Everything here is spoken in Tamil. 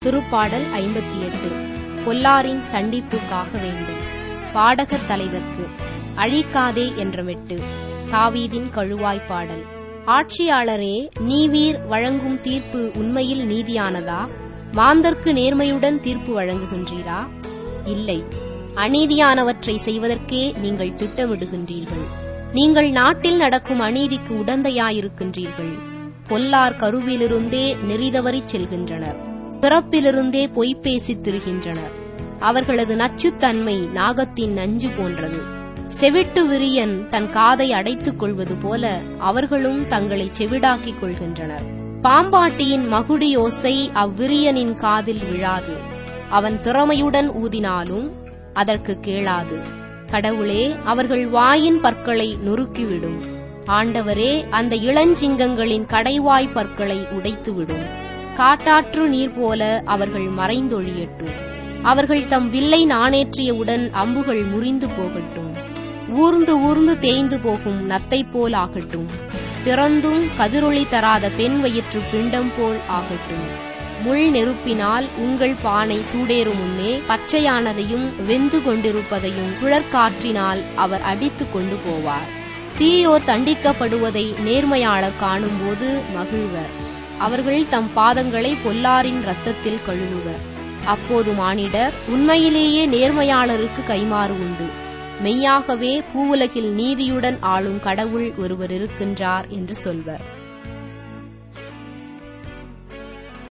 திருப்பாடல் ஐம்பத்தி எட்டு பொல்லாரின் தண்டிப்புக்காக வேண்டும் பாடகர் தலைவர்க்கு அழிக்காதே என்ற மெட்டு தாவீதின் கழுவாய் பாடல் ஆட்சியாளரே நீவீர் வழங்கும் தீர்ப்பு உண்மையில் நீதியானதா மாந்தர்க்கு நேர்மையுடன் தீர்ப்பு வழங்குகின்றீரா இல்லை அநீதியானவற்றை செய்வதற்கே நீங்கள் திட்டமிடுகின்றீர்கள் நீங்கள் நாட்டில் நடக்கும் அநீதிக்கு உடந்தையாயிருக்கின்றீர்கள் பொல்லார் கருவிலிருந்தே நெறிதவறிச் செல்கின்றனர் பிறப்பிலிருந்தே பொய் பேசித் திரிகின்றனர் அவர்களது நச்சுத்தன்மை நாகத்தின் நஞ்சு போன்றது செவிட்டு விரியன் தன் காதை அடைத்துக் கொள்வது போல அவர்களும் தங்களை செவிடாக்கிக் கொள்கின்றனர் பாம்பாட்டியின் மகுடி ஓசை அவ்விரியனின் காதில் விழாது அவன் திறமையுடன் ஊதினாலும் அதற்கு கேளாது கடவுளே அவர்கள் வாயின் பற்களை நொறுக்கிவிடும் ஆண்டவரே அந்த இளஞ்சிங்கங்களின் கடைவாய் பற்களை உடைத்துவிடும் காட்டாற்று நீர் போல அவர்கள் மறைந்தொழியட்டும் அவர்கள் தம் வில்லை நாணேற்றியவுடன் அம்புகள் முறிந்து போகட்டும் ஊர்ந்து ஊர்ந்து தேய்ந்து போகும் நத்தை போல் ஆகட்டும் பிறந்தும் கதிரொளி தராத பெண் வயிற்று பிண்டம் போல் ஆகட்டும் முள் நெருப்பினால் உங்கள் பானை சூடேறும் முன்னே பச்சையானதையும் வெந்து கொண்டிருப்பதையும் சுழற்காற்றினால் அவர் அடித்துக் கொண்டு போவார் தீயோர் தண்டிக்கப்படுவதை நேர்மையாளர் காணும்போது மகிழ்வர் அவர்கள் தம் பாதங்களை பொல்லாரின் இரத்தத்தில் கழுவுவர் அப்போது மானிடர் உண்மையிலேயே நேர்மையாளருக்கு கைமாறு உண்டு மெய்யாகவே பூவுலகில் நீதியுடன் ஆளும் கடவுள் ஒருவர் இருக்கின்றார் என்று சொல்வர்